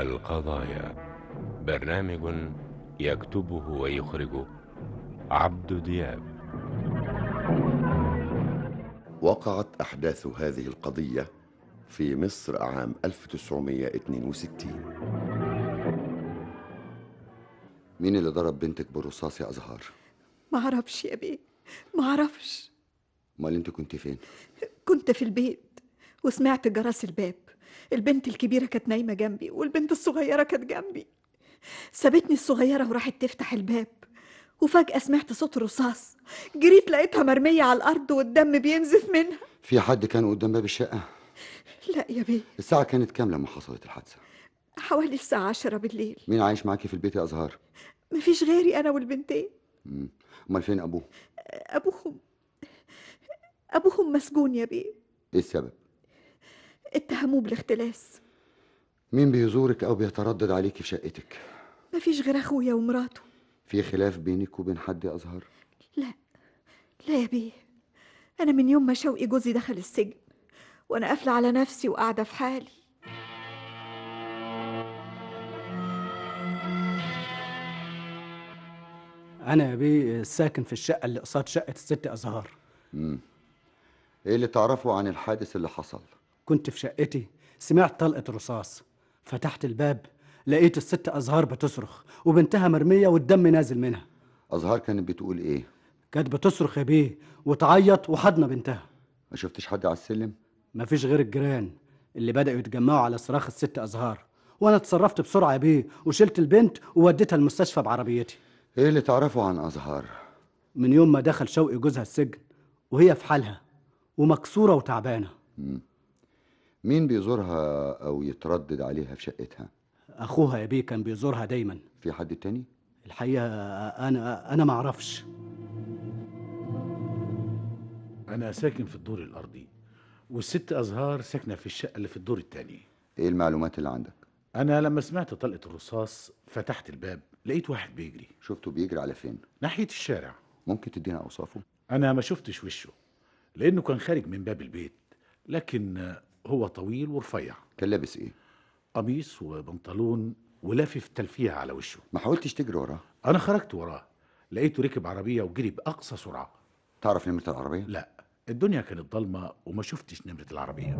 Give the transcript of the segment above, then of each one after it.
القضايا برنامج يكتبه ويخرجه عبد دياب وقعت أحداث هذه القضية في مصر عام 1962 مين اللي ضرب بنتك بالرصاص يا أزهار؟ ما اعرفش يا بيه ما اعرفش امال انت كنت فين؟ كنت في البيت وسمعت جرس الباب البنت الكبيرة كانت نايمة جنبي والبنت الصغيرة كانت جنبي سابتني الصغيرة وراحت تفتح الباب وفجأة سمعت صوت رصاص جريت لقيتها مرمية على الأرض والدم بينزف منها في حد كان قدام باب الشقة؟ لا يا بيه الساعة كانت كام لما حصلت الحادثة؟ حوالي الساعة عشرة بالليل مين عايش معاكي في البيت يا أزهار؟ مفيش غيري أنا والبنتين مم. امال فين أبوه؟ أبوهم أبوهم مسجون يا بيه إيه السبب؟ اتهموه بالاختلاس مين بيزورك أو بيتردد عليكي في شقتك؟ مفيش غير أخويا ومراته في خلاف بينك وبين حد يا أزهار؟ لا لا يا بيه أنا من يوم ما شوقي جوزي دخل السجن وأنا قافلة على نفسي وقاعدة في حالي أنا يا بيه ساكن في الشقة اللي قصاد شقة الست أزهار مم. إيه اللي تعرفه عن الحادث اللي حصل؟ كنت في شقتي سمعت طلقة رصاص فتحت الباب لقيت الست أزهار بتصرخ وبنتها مرمية والدم نازل منها أزهار كانت بتقول إيه؟ كانت بتصرخ يا بيه وتعيط وحضنة بنتها ما شفتش حد على السلم؟ مفيش غير الجيران اللي بدأوا يتجمعوا على صراخ الست أزهار وأنا اتصرفت بسرعة يا بيه وشلت البنت ووديتها المستشفى بعربيتي إيه اللي تعرفه عن أزهار؟ من يوم ما دخل شوقي جوزها السجن وهي في حالها ومكسورة وتعبانة مم. مين بيزورها أو يتردد عليها في شقتها؟ أخوها يا بيه كان بيزورها دايما في حد تاني؟ الحقيقة أنا أنا معرفش أنا ساكن في الدور الأرضي والست أزهار ساكنة في الشقة اللي في الدور التاني إيه المعلومات اللي عندك؟ أنا لما سمعت طلقة الرصاص فتحت الباب لقيت واحد بيجري شفته بيجري على فين؟ ناحية الشارع ممكن تدينا أوصافه؟ أنا ما شفتش وشه لأنه كان خارج من باب البيت لكن هو طويل ورفيع كان لابس إيه؟ قميص وبنطلون ولافف تلفيها على وشه ما حاولتش تجري وراه؟ أنا خرجت وراه لقيته ركب عربية وجري بأقصى سرعة تعرف نمرة العربية؟ لا الدنيا كانت ضلمة وما شفتش نمرة العربية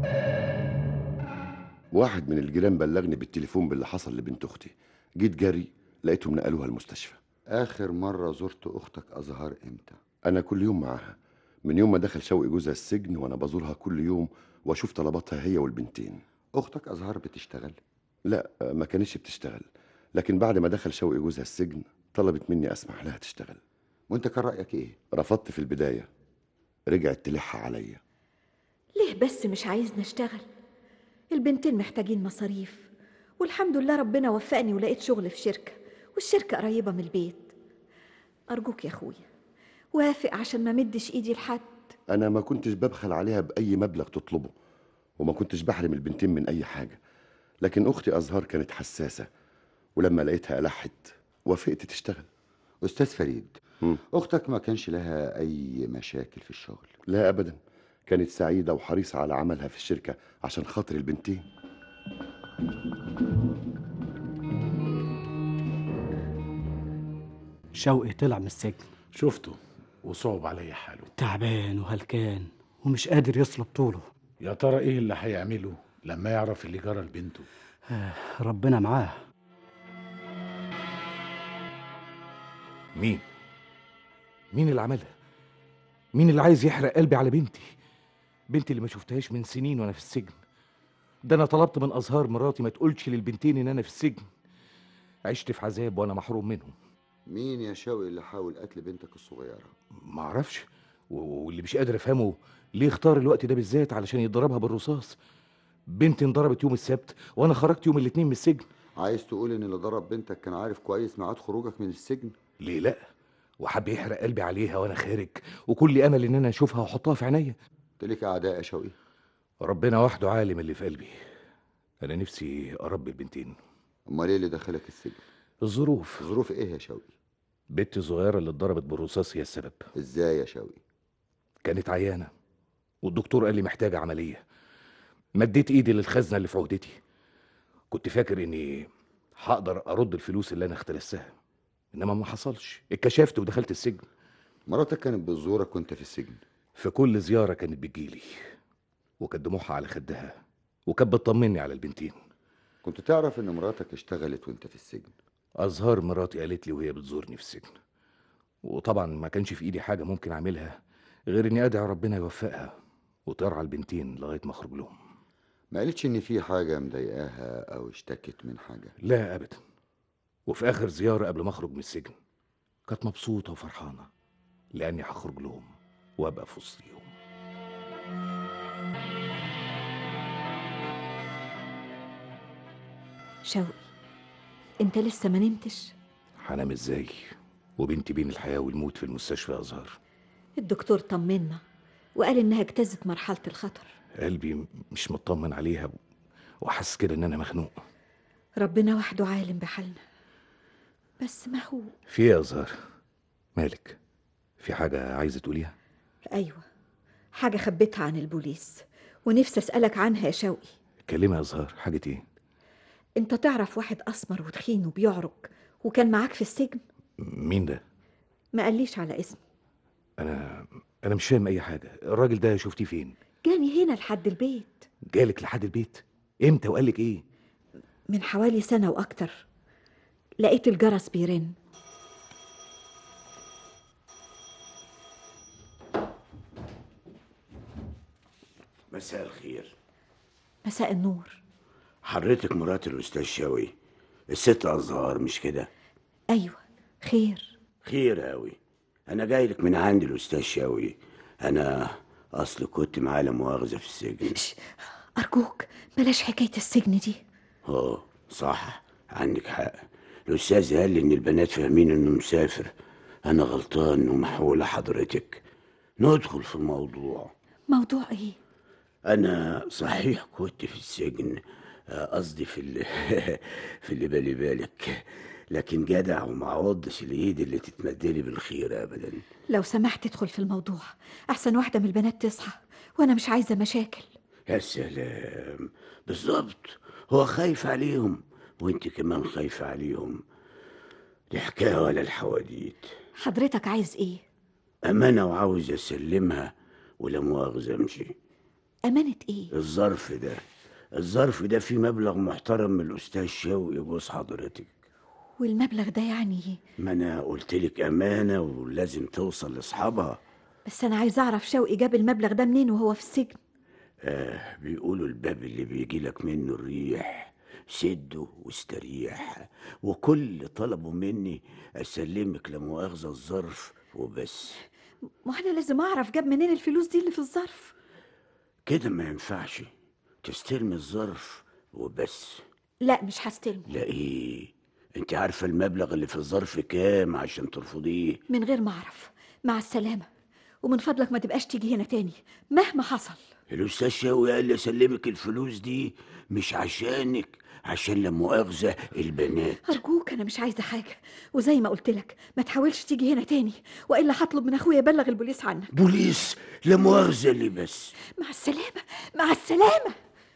واحد من الجيران بلغني بالتليفون باللي حصل لبنت أختي جيت جري لقيتهم نقلوها المستشفى آخر مرة زرت أختك أزهار إمتى؟ أنا كل يوم معاها من يوم ما دخل شوقي جوزها السجن وأنا بزورها كل يوم وأشوف طلباتها هي والبنتين أختك أزهار بتشتغل؟ لا ما كانتش بتشتغل لكن بعد ما دخل شوقي جوزها السجن طلبت مني أسمح لها تشتغل وأنت كان رأيك إيه؟ رفضت في البداية رجعت تلح عليا ليه بس مش عايز نشتغل البنتين محتاجين مصاريف والحمد لله ربنا وفقني ولقيت شغل في شركة والشركة قريبة من البيت أرجوك يا أخويا وافق عشان ما مدش إيدي لحد أنا ما كنتش ببخل عليها بأي مبلغ تطلبه وما كنتش بحرم البنتين من أي حاجة لكن أختي أزهار كانت حساسة ولما لقيتها ألحت وافقت تشتغل أستاذ فريد مم. أختك ما كانش لها أي مشاكل في الشغل لا أبدا كانت سعيدة وحريصة على عملها في الشركة عشان خاطر البنتين شوقي طلع من السجن شفته وصعب عليا حاله تعبان وهلكان ومش قادر يصلب طوله يا ترى ايه اللي هيعمله لما يعرف اللي جرى لبنته آه، ربنا معاه مين مين اللي عملها مين اللي عايز يحرق قلبي على بنتي بنتي اللي ما شفتهاش من سنين وانا في السجن ده انا طلبت من ازهار مراتي ما تقولش للبنتين ان انا في السجن عشت في عذاب وانا محروم منهم مين يا شوقي اللي حاول قتل بنتك الصغيرة ما اعرفش و- واللي مش قادر افهمه ليه اختار الوقت ده بالذات علشان يضربها بالرصاص بنتي انضربت يوم السبت وانا خرجت يوم الاثنين من السجن عايز تقول إن اللي ضرب بنتك كان عارف كويس ميعاد خروجك من السجن ليه لا وحب يحرق قلبي عليها وانا خارج وكل امل ان انا اشوفها واحطها في عينيا تلك أعداء يا شوقي ربنا وحده عالم اللي في قلبي انا نفسي اربي البنتين أمال إيه اللي دخلك السجن الظروف ظروف إيه يا شوقي بنتي الصغيره اللي اتضربت بالرصاص هي السبب إزاي يا شوقي كانت عيانه والدكتور قال لي محتاجه عمليه مديت ايدي للخزنه اللي في عهدتي كنت فاكر اني هقدر ارد الفلوس اللي انا اختلستها انما ما حصلش اتكشفت ودخلت السجن مراتك كانت بتزورك وانت في السجن في كل زيارة كانت بتجيلي وكانت دموعها على خدها وكانت بتطمني على البنتين كنت تعرف ان مراتك اشتغلت وانت في السجن أزهار مراتي قالت لي وهي بتزورني في السجن وطبعا ما كانش في إيدي حاجة ممكن أعملها غير إني أدعي ربنا يوفقها وترعى البنتين لغاية ما أخرج لهم ما قالتش ان في حاجة مضايقاها او اشتكت من حاجة لا أبدا وفي آخر زيارة قبل ما أخرج من السجن كانت مبسوطة وفرحانة لأني هخرج لهم وأبقى في وسطيهم شوقي انت لسه ما نمتش هنام إزاي وبنتي بين الحياة والموت في المستشفى أزهار الدكتور طمنا وقال انها اجتازت مرحلة الخطر قلبي مش مطمن عليها وحاسس كده إن أنا مخنوق ربنا وحده عالم بحالنا بس ما هو في إيه يا أزهار مالك في حاجة عايزة تقوليها ايوه حاجة خبيتها عن البوليس ونفسي اسألك عنها يا شوقي كلمة يا أزهار حاجة إيه انت تعرف واحد اسمر وتخين وبيعرج وكان معاك في السجن مين ده ما قاليش على اسمه أنا أنا مش فاهم أي حاجة الراجل ده شفتيه فين جاني هنا لحد البيت جالك لحد البيت امتى وقالك ايه من حوالي سنة وأكتر لقيت الجرس بيرن مساء الخير مساء النور حضرتك مرات الأستاذ شوقي الست أزهار مش كده أيوة خير خير أوي أنا جاي لك من عند الأستاذ شوقي أنا أصل كنت معاه لا مؤاخذة في السجن شش، أرجوك بلاش حكاية السجن دي اه صح عندك حق الأستاذ قال لي إن البنات فاهمين إنه مسافر أنا غلطان ومحولة حضرتك ندخل في الموضوع موضوع إيه؟ أنا صحيح كنت في السجن آه، قصدي في اللي في اللي بالي بالك لكن جدع وما عوضش الإيد اللي تتمدلي بالخير أبدا لو سمحت ادخل في الموضوع أحسن واحدة من البنات تصحى وأنا مش عايزة مشاكل يا سلام بالظبط هو خايف عليهم وانت كمان خايفة عليهم دي حكاية ولا الحواديت حضرتك عايز إيه؟ أمانة وعاوز أسلمها ولا مؤاخذة أمشي أمانة إيه؟ الظرف ده الظرف ده فيه مبلغ محترم من الأستاذ شوقي جوز حضرتك والمبلغ ده يعني إيه؟ ما أنا قلت لك أمانة ولازم توصل لأصحابها بس أنا عايزة أعرف شوقي جاب المبلغ ده منين وهو في السجن آه بيقولوا الباب اللي بيجي لك منه الريح سده واستريح وكل طلبه مني أسلمك لمؤاخذة الظرف وبس ما أنا لازم أعرف جاب منين الفلوس دي اللي في الظرف كده ما ينفعش تستلم الظرف وبس لا مش هستلمه لا ايه انت عارفة المبلغ اللي في الظرف كام عشان ترفضيه من غير ما أعرف مع السلامة ومن فضلك ما تبقاش تيجي هنا تاني مهما حصل الأستاذ شوقي قال لي أسلمك الفلوس دي مش عشانك عشان لا مؤاخذة البنات أرجوك أنا مش عايزة حاجة وزي ما قلت لك ما تحاولش تيجي هنا تاني وإلا هطلب من أخويا يبلغ البوليس عنك بوليس لا مؤاخذة لي بس مع السلامة مع السلامة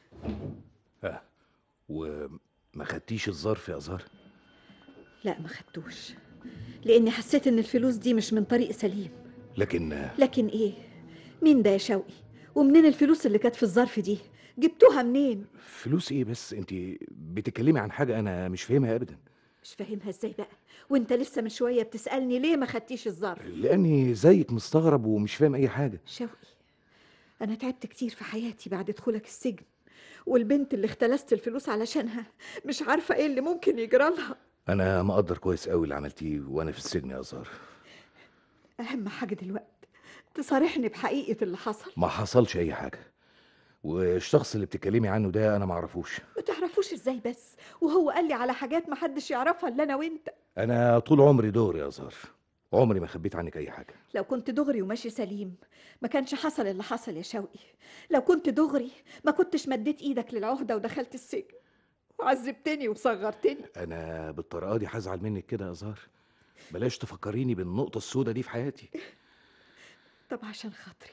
وما خدتيش الظرف يا أزهار لا ما خدتوش لأني حسيت إن الفلوس دي مش من طريق سليم لكن لكن إيه مين ده يا شوقي ومنين الفلوس اللي كانت في الظرف دي جبتوها منين فلوس ايه بس انت بتتكلمي عن حاجة انا مش فاهمها ابدا مش فاهمها ازاي بقى وانت لسه من شوية بتسألني ليه ما خدتيش الظرف لاني زيك مستغرب ومش فاهم اي حاجة شوقي أنا تعبت كتير في حياتي بعد دخولك السجن والبنت اللي اختلست الفلوس علشانها مش عارفة ايه اللي ممكن يجرى لها انا مقدر كويس قوي اللي عملتيه وانا في السجن يا أزهار أهم حاجة دلوقتي تصارحني بحقيقة اللي حصل ما حصلش اي حاجة والشخص اللي بتتكلمي عنه ده انا ما اعرفوش ما تعرفوش ازاي بس وهو قال لي على حاجات ما حدش يعرفها الا انا وانت انا طول عمري دغري يا أزهار عمري ما خبيت عنك اي حاجة لو كنت دغري وماشي سليم ما كانش حصل اللي حصل يا شوقي لو كنت دغري ما كنتش مديت ايدك للعهدة ودخلت السجن وعذبتني وصغرتني انا بالطريقة دي هزعل منك كده يا أزهار بلاش تفكريني بالنقطة السوداء دي في حياتي طب عشان خاطري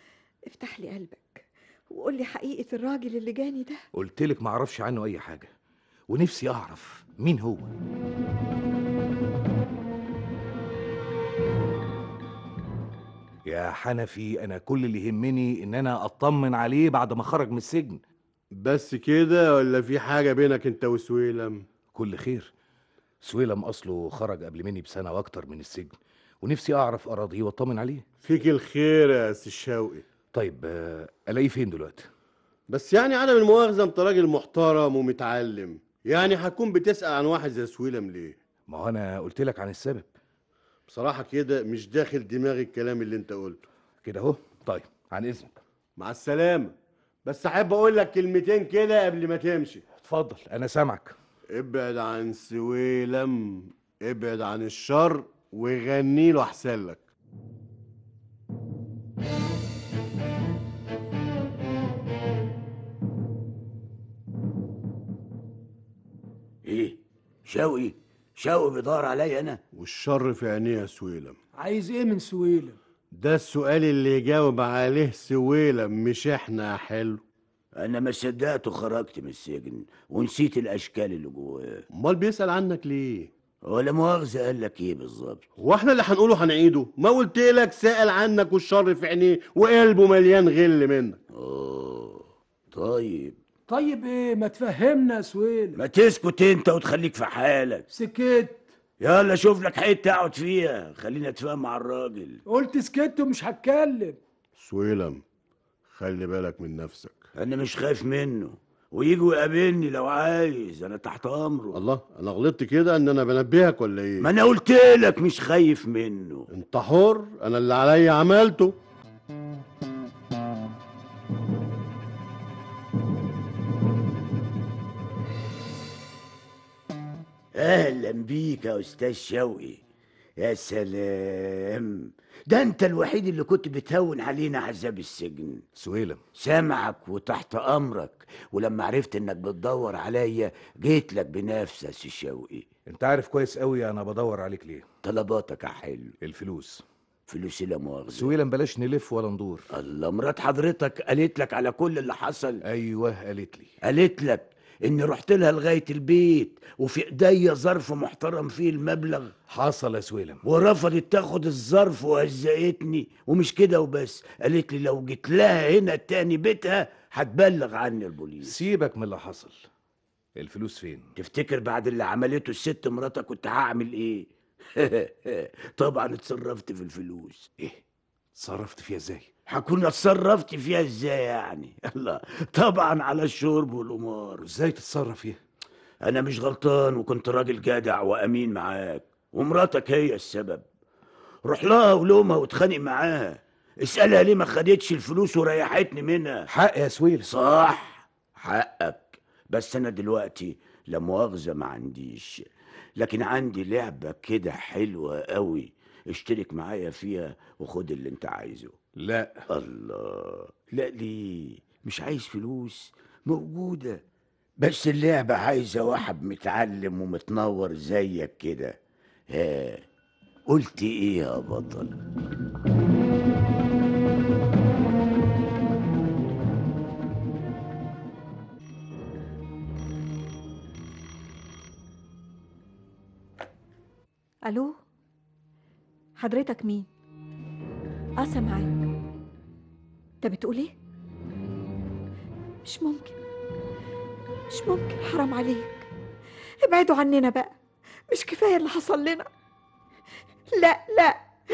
افتح لي قلبك وقول لي حقيقة الراجل اللي جاني ده قلت لك ما اعرفش عنه اي حاجة ونفسي اعرف مين هو يا حنفي انا كل اللي يهمني ان انا اطمن عليه بعد ما خرج من السجن بس كده ولا في حاجة بينك انت وسويلم كل خير سويلم اصله خرج قبل مني بسنه واكتر من السجن ونفسي اعرف اراضيه واطمن عليه فيك الخير يا سي الشوقي طيب آه، الاقيه فين دلوقتي بس يعني عدم المؤاخذة انت راجل محترم ومتعلم يعني هتكون بتسأل عن واحد زي سويلم ليه ما هو انا قلت لك عن السبب بصراحة كده مش داخل دماغي الكلام اللي انت قلته كده اهو طيب عن اذنك مع السلامة بس احب اقول لك كلمتين كده قبل ما تمشي اتفضل انا سامعك ابعد عن سويلم ابعد عن الشر وغني له احسن لك ايه شوقي شوقي بيدور عليا انا والشر في عينيه يا سويلم عايز ايه من سويلم ده السؤال اللي يجاوب عليه سويلم مش احنا يا حلو انا ما صدقت وخرجت من السجن ونسيت الاشكال اللي جواه امال بيسأل عنك ليه ولا مؤاخذه قال لك ايه بالظبط هو احنا اللي هنقوله هنعيده ما قلت لك سأل عنك والشر في عينيه وقلبه مليان غل منك اه طيب طيب ايه ما تفهمنا يا سويلم ما تسكت انت وتخليك في حالك سكت يلا شوف لك حته اقعد فيها خلينا اتفاهم مع الراجل قلت سكت ومش هتكلم سويلم خلي بالك من نفسك انا مش خايف منه ويجي ويقابلني لو عايز انا تحت امره الله انا غلطت كده ان انا بنبهك ولا ايه ما انا قلت لك مش خايف منه انت حر انا اللي عليا عملته اهلا بيك يا استاذ شوقي يا سلام ده انت الوحيد اللي كنت بتهون علينا عذاب السجن سويلم سامعك وتحت امرك ولما عرفت انك بتدور عليا جيت لك بنفسي يا سي شوقي انت عارف كويس قوي انا بدور عليك ليه طلباتك يا حلو الفلوس فلوسي لا مؤاخذه سويلم بلاش نلف ولا ندور الله مرات حضرتك قالت لك على كل اللي حصل ايوه قالت لي قالت لك اني رحت لها لغايه البيت وفي ايديا ظرف محترم فيه المبلغ حصل يا سويلم ورفضت تاخد الظرف وهزقتني ومش كده وبس قالت لي لو جيت لها هنا تاني بيتها هتبلغ عني البوليس سيبك من اللي حصل الفلوس فين تفتكر بعد اللي عملته الست مراتك كنت هعمل ايه طبعا اتصرفت في الفلوس ايه اتصرفت فيها ازاي هكون اتصرفت فيها ازاي يعني الله طبعا على الشرب والقمار ازاي تتصرف فيها انا مش غلطان وكنت راجل جدع وامين معاك ومراتك هي السبب روح لها ولومها واتخانق معاها اسالها ليه ما خدتش الفلوس وريحتني منها حق يا سويلم صح حقك بس انا دلوقتي لا مؤاخذه ما عنديش لكن عندي لعبه كده حلوه قوي اشترك معايا فيها وخد اللي انت عايزه لا الله لا ليه مش عايز فلوس موجودة بس اللعبة عايزة واحد متعلم ومتنور زيك كده ها قلت ايه يا بطل الو حضرتك مين اه سامعاك انت بتقول ايه مش ممكن مش ممكن حرام عليك ابعدوا عننا بقى مش كفايه اللي حصل لنا لا لا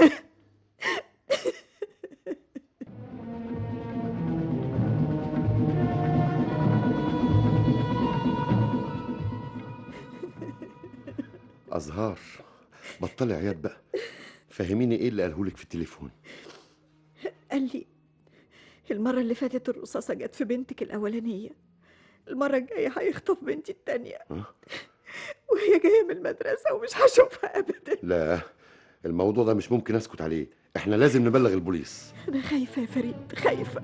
أزهار بطلي عياط بقى فهميني ايه اللي قالهولك في التليفون قال لي المرة اللي فاتت الرصاصة جت في بنتك الأولانية المرة الجاية هيخطف بنتي التانية وهي جاية من المدرسة ومش هشوفها أبدا لا الموضوع ده مش ممكن اسكت عليه احنا لازم نبلغ البوليس أنا خايفة يا فريد خايفة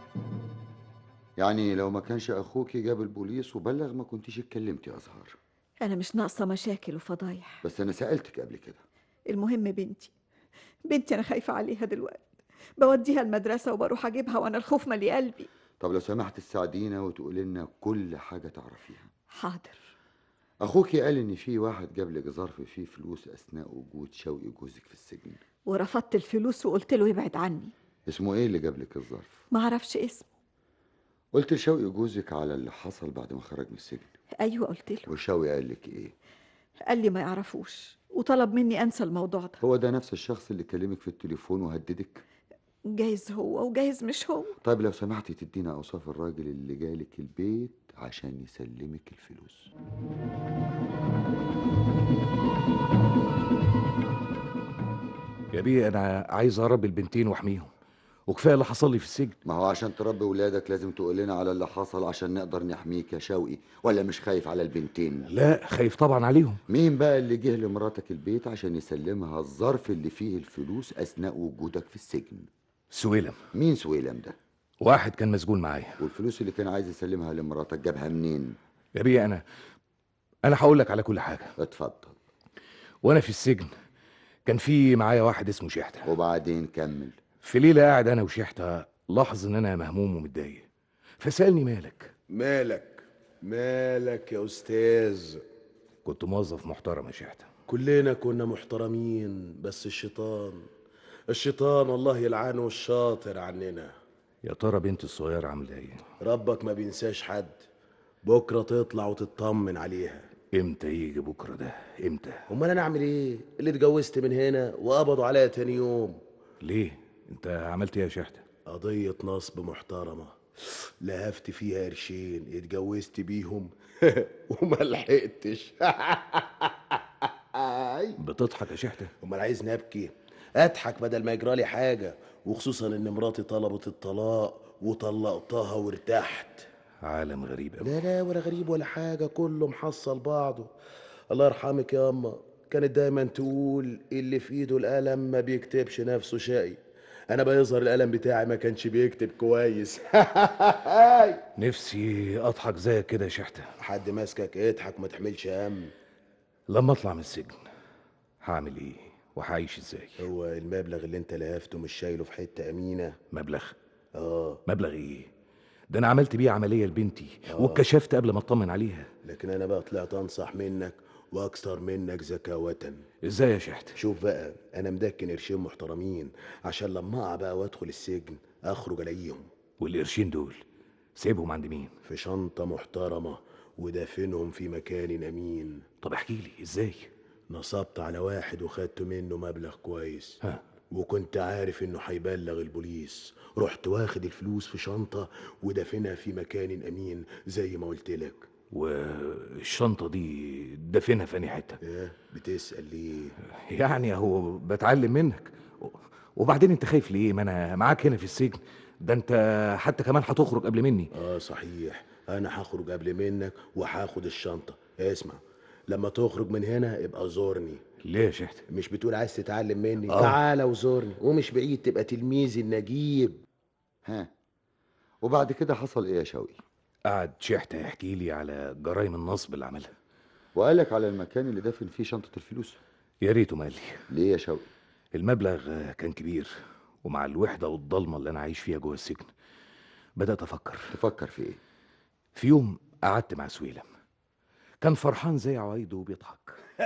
يعني لو ما كانش اخوك جاب البوليس وبلغ ما كنتيش اتكلمت يا ازهار أنا مش ناقصة مشاكل وفضايح بس انا سالتك قبل كده المهم بنتي بنتي أنا خايفة عليها دلوقتي بوديها المدرسة وبروح أجيبها وأنا الخوف مالي قلبي طب لو سمحت تساعدينا وتقولي لنا كل حاجه تعرفيها حاضر اخوكي قال ان في واحد جاب لك ظرف فيه فلوس اثناء وجود شوقي جوزك في السجن ورفضت الفلوس وقلت له يبعد عني اسمه ايه اللي جاب لك الظرف معرفش اسمه قلت لشوقي جوزك على اللي حصل بعد ما خرج من السجن أيوة قلت له وشوقي قال لك ايه قال لي ما يعرفوش وطلب مني أنسى الموضوع ده هو ده نفس الشخص اللي كلمك في التليفون وهددك جايز هو وجايز مش هو طيب لو سمحتي تدينا اوصاف الراجل اللي جالك البيت عشان يسلمك الفلوس يا بيه انا عايز اربي البنتين واحميهم وكفايه اللي حصل لي في السجن ما هو عشان تربي ولادك لازم تقول لنا على اللي حصل عشان نقدر نحميك يا شوقي ولا مش خايف على البنتين لا خايف طبعا عليهم مين بقى اللي جه لمراتك البيت عشان يسلمها الظرف اللي فيه الفلوس اثناء وجودك في السجن سويلم مين سويلم ده واحد كان مسجون معايا والفلوس اللي كان عايز يسلمها لمراتك جابها منين يا بيه انا انا هقول لك على كل حاجه اتفضل وانا في السجن كان في معايا واحد اسمه شحته وبعدين كمل في ليله قاعد انا وشحته لاحظ ان انا مهموم ومتضايق فسالني مالك مالك مالك يا أستاذ كنت موظف محترم يا شحته كلنا كنا محترمين بس الشيطان الشيطان الله يلعنه الشاطر عننا يا ترى بنتي الصغيره عامله ايه ربك ما بينساش حد بكرة تطلع وتطمن عليها امتى يجي بكره ده امتى امال انا اعمل ايه اللي اتجوزت من هنا وقبضوا عليا تاني يوم ليه انت عملت ايه يا شحته قضية نصب محترمة لهفت فيها قرشين اتجوزت بيهم وما لحقتش بتضحك يا شحته امال عايزني ابكي اضحك بدل ما يجرالي حاجة وخصوصا ان مراتي طلبت الطلاق وطلقتها وارتحت عالم غريب قوي لا لا ولا غريب ولا حاجة كله محصل بعضه الله يرحمك يا أما كانت دايما تقول اللي في ايده القلم ما بيكتبش نفسه شقي انا بيظهر القلم بتاعي ما كانش بيكتب كويس نفسي اضحك زيك كده يا شحته حد ماسكك اضحك ما تحملش هم لما اطلع من السجن هعمل ايه وهعيش ازاي هو المبلغ اللي انت لهفته مش شايله في حتة امينة مبلغ اه مبلغ ايه ده انا عملت بيه عمليه لبنتي واتكشفت قبل ما اطمن عليها لكن انا بقى طلعت انصح منك واكثر منك ذكاوة ازاي يا شحته شوف بقى انا مدكن قرشين محترمين عشان لما اقع بقى وادخل السجن اخرج الاقيهم والقرشين دول سيبهم عند مين في شنطة محترمة ودافنهم في مكان امين طب احكي لي ازاي نصبت على واحد وخدت منه مبلغ كويس ها وكنت عارف انه هيبلغ البوليس رحت واخد الفلوس في شنطة ودافنها في مكان امين زي ما قلت لك والشنطه دي دافنها في أنهي حته ايه بتسأل ليه يعني اهو بتعلم منك وبعدين انت خايف ليه ما انا معاك هنا في السجن ده انت حتى كمان هتخرج قبل مني اه صحيح انا هخرج قبل منك وهاخد الشنطة اسمع لما تخرج من هنا ابقى زورني ليه يا شحته مش بتقول عايز تتعلم مني آه. تعالى وزورني ومش بعيد تبقى تلميذي النجيب ها وبعد كده حصل ايه يا شوقي قعد شحته يحكي لي على جرائم النصب اللي عملها وقالك على المكان اللي دافن فيه شنطة الفلوس يا ريته مالي ليه يا شوقي المبلغ كان كبير ومع الوحده والضلمه اللي انا عايش فيها جوه السجن بدات افكر تفكر في ايه في يوم قعدت مع سويلم كان فرحان زي عوايده وبيضحك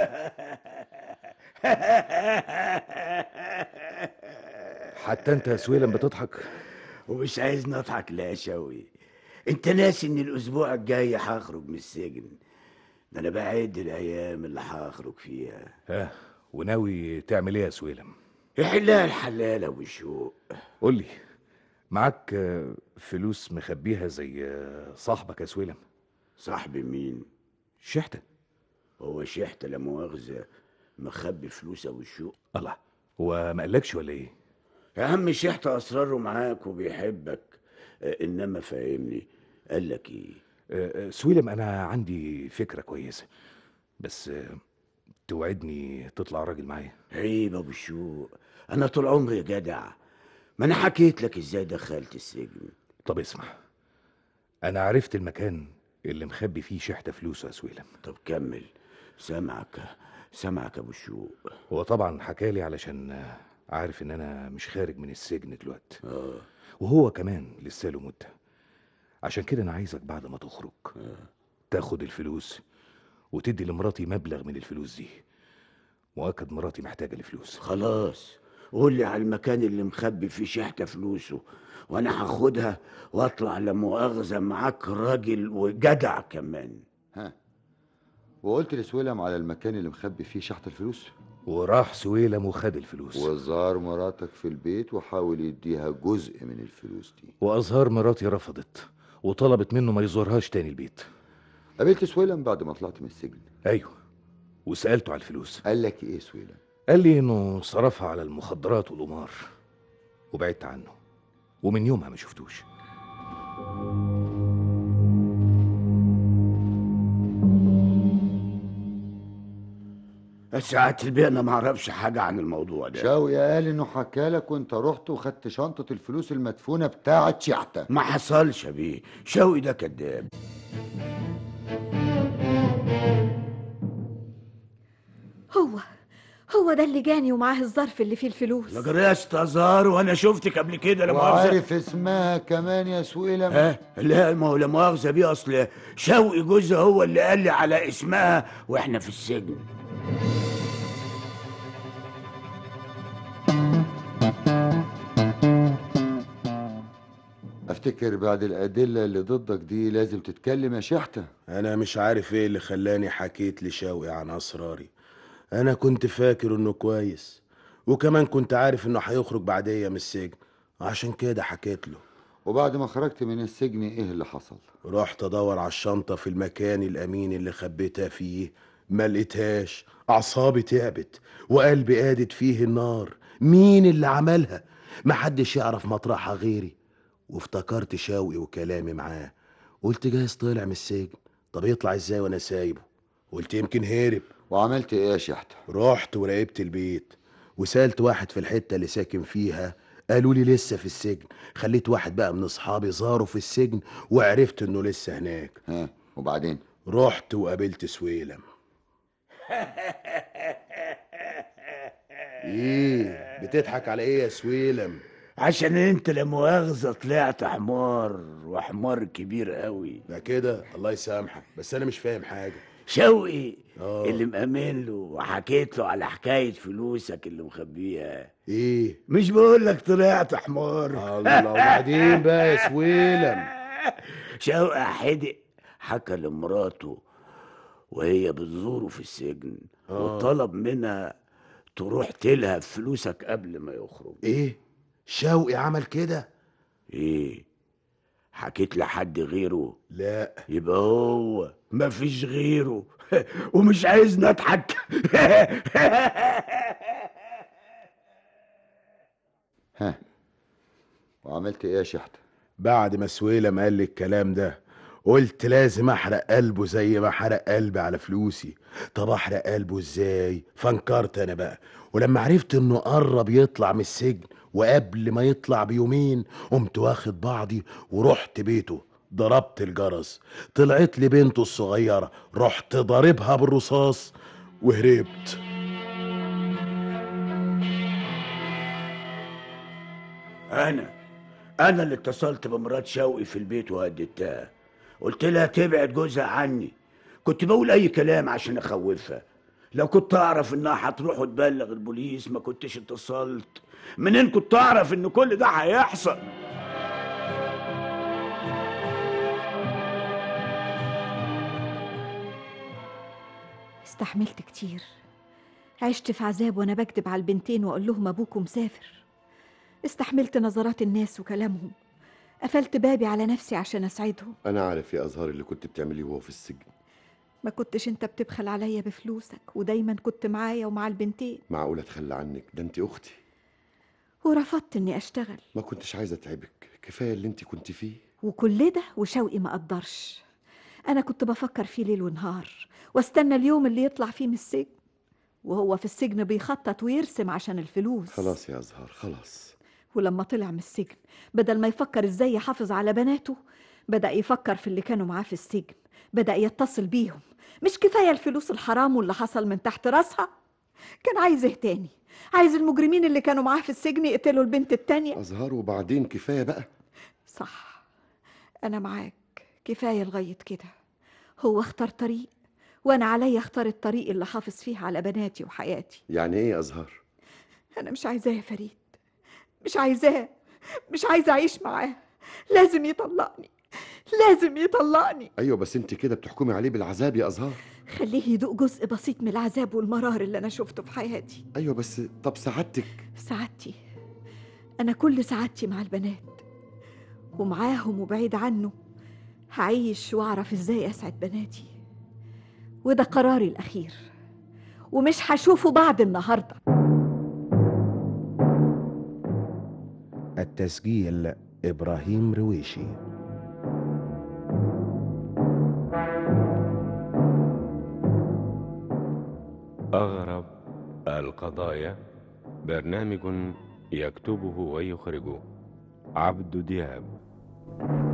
حتى انت يا سويلم بتضحك ومش عايز نضحك لا يا شوقي انت ناسي ان الاسبوع الجاي هخرج من السجن ده انا بعد الايام اللي هخرج فيها ها وناوي تعمل ايه يا سويلم يحلها الحلال ابو الشوق قول لي معاك آه، فلوس مخبيها زي آه، صاحبك يا سويلم صاحبي مين شحته هو شحت لا مؤاخذه مخبي فلوس ابو الشوق الله هو ما قالكش ولا ايه يا عم شحت اسراره معاك وبيحبك آه، انما فاهمني قال لك ايه آه، آه، سويلم انا عندي فكره كويسه بس آه، توعدني تطلع راجل معايا عيب ابو الشوق انا طول عمري جدع ما انا حكيت لك ازاي دخلت السجن طب اسمع انا عرفت المكان اللي مخبي فيه شحته فلوسه يا سويلم طب كمل سامعك سامعك يا ابو الشوق هو طبعا حكالي علشان عارف ان انا مش خارج من السجن دلوقتي اه وهو كمان لسه له مده عشان كده انا عايزك بعد ما تخرج تاخد الفلوس وتدي لمراتي مبلغ من الفلوس دي مؤكد مراتي محتاجه الفلوس خلاص قول لي على المكان اللي مخبي فيه شحتة فلوسه وانا هاخدها واطلع لا مؤاخذة معاك راجل وجدع كمان ها وقلت لسويلم على المكان اللي مخبي فيه شحط الفلوس وراح سويلم وخد الفلوس وزار مراتك في البيت وحاول يديها جزء من الفلوس دي وازهار مراتي رفضت وطلبت منه ما يزورهاش تاني البيت قابلت سويلم بعد ما طلعت من السجن ايوه وسالته على الفلوس قال لك ايه سويلم قال لي انه صرفها على المخدرات والقمار وبعدت عنه ومن يومها ما شفتوش ساعات البيئة انا ما اعرفش حاجة عن الموضوع ده شاوي قال انه حكالك وانت رحت وخدت شنطة الفلوس المدفونة بتاعة شحتة ما حصلش يا بيه شوقي ده كذاب هو هو ده اللي جاني ومعاه الظرف اللي فيه الفلوس لا جراش تزار وانا شفتك قبل كده لا مؤاخذة وعارف اسمها كمان يا سويلم ها لا ما هو لا مؤاخذة بيه اصل شوقي جوزها هو اللي قال لي على اسمها واحنا في السجن افتكر بعد الادلة اللي ضدك دي لازم تتكلم يا شحتة انا مش عارف ايه اللي خلاني حكيت لشوقي عن اسراري انا كنت فاكر انه كويس وكمان كنت عارف انه هيخرج بعدية من السجن عشان كده حكيت له وبعد ما خرجت من السجن ايه اللي حصل رحت ادور على الشنطة في المكان الامين اللي خبيتها فيه ما لقيتهاش اعصابي تعبت وقلبي قادت فيه النار مين اللي عملها محدش يعرف مطرحها غيري وافتكرت شوقي وكلامي معاه قلت جايز طلع من السجن طب يطلع ازاي وانا سايبه قلت يمكن هرب وعملت ايه يا شحتة رحت وراقبت البيت وسألت واحد في الحتة اللي ساكن فيها قالوا لي لسه في السجن خليت واحد بقى من اصحابي زاره في السجن وعرفت انه لسه هناك ها وبعدين رحت وقابلت سويلم ايه بتضحك على ايه يا سويلم عشان انت لا مؤاخذة طلعت حمار وحمار كبير قوي ده كده الله يسامحك بس انا مش فاهم حاجه شوقي آه. اللي مأمن له وحكيت له على حكاية فلوسك اللي مخبيها ايه مش بقول لك طلعت حمار الله وبعدين بقى يا سويلم شوقي حدق حكى لمراته وهي بتزوره في السجن آه. وطلب منها تروح تلهب فلوسك قبل ما يخرج ايه شوقي عمل كده ايه حكيت لحد غيره لا يبقى هو مفيش غيره ومش عايزني اضحك ها وعملت ايه يا شحتة بعد ما سويلم قال لي الكلام ده قلت لازم احرق قلبه زي ما حرق قلبي على فلوسي طب احرق قلبه ازاي فانكرت انا بقى ولما عرفت انه قرب يطلع من السجن وقبل ما يطلع بيومين قمت واخد بعضي ورحت بيته ضربت الجرس طلعت لي بنته الصغيرة رحت ضاربها بالرصاص وهربت انا انا اللي اتصلت بمرات شوقي في البيت وهددتها قلت لها تبعد جوزها عني كنت بقول اي كلام عشان اخوفها لو كنت اعرف انها هتروح وتبلغ البوليس ما كنتش اتصلت منين كنت اعرف ان كل ده هيحصل استحملت كتير عشت في عذاب وانا بكدب على البنتين واقول لهم ابوكم مسافر استحملت نظرات الناس وكلامهم قفلت بابي على نفسي عشان اسعدهم انا عارف يا ازهار اللي كنت بتعمليه وهو في السجن ما كنتش انت بتبخل عليا بفلوسك ودايما كنت معايا ومع البنتين معقول اتخلى عنك ده انت اختي ورفضت اني اشتغل ما كنتش عايزه اتعبك كفايه اللي انت كنت فيه وكل ده وشوقي ما قدرش انا كنت بفكر فيه ليل ونهار واستنى اليوم اللي يطلع فيه من السجن وهو في السجن بيخطط ويرسم عشان الفلوس خلاص يا ازهار خلاص ولما طلع من السجن بدل ما يفكر ازاي يحافظ على بناته بدأ يفكر في اللي كانوا معاه في السجن بدأ يتصل بيهم مش كفاية الفلوس الحرام واللي حصل من تحت راسها كان عايز ايه تاني عايز المجرمين اللي كانوا معاه في السجن يقتلوا البنت التانية أزهار وبعدين كفاية بقى صح أنا معاك كفاية لغاية كده هو اختار طريق وأنا عليا اختار الطريق اللي حافظ فيه على بناتي وحياتي يعني إيه يا أزهار أنا مش عايزاه يا فريد مش عايزاه مش عايزة أعيش معاه لازم يطلقني لازم يطلقني أيوة بس أنت كده بتحكمي عليه بالعذاب يا أزهار خليه يدوق جزء بسيط من العذاب والمرار اللي أنا شفته في حياتي أيوة بس طب سعادتك سعادتي أنا كل سعادتي مع البنات ومعاهم وبعيد عنه هعيش وأعرف إزاي أسعد بناتي وده قراري الأخير ومش هشوفه بعد النهارده التسجيل إبراهيم رويشي أغرب القضايا برنامج يكتبه ويخرجه عبد دياب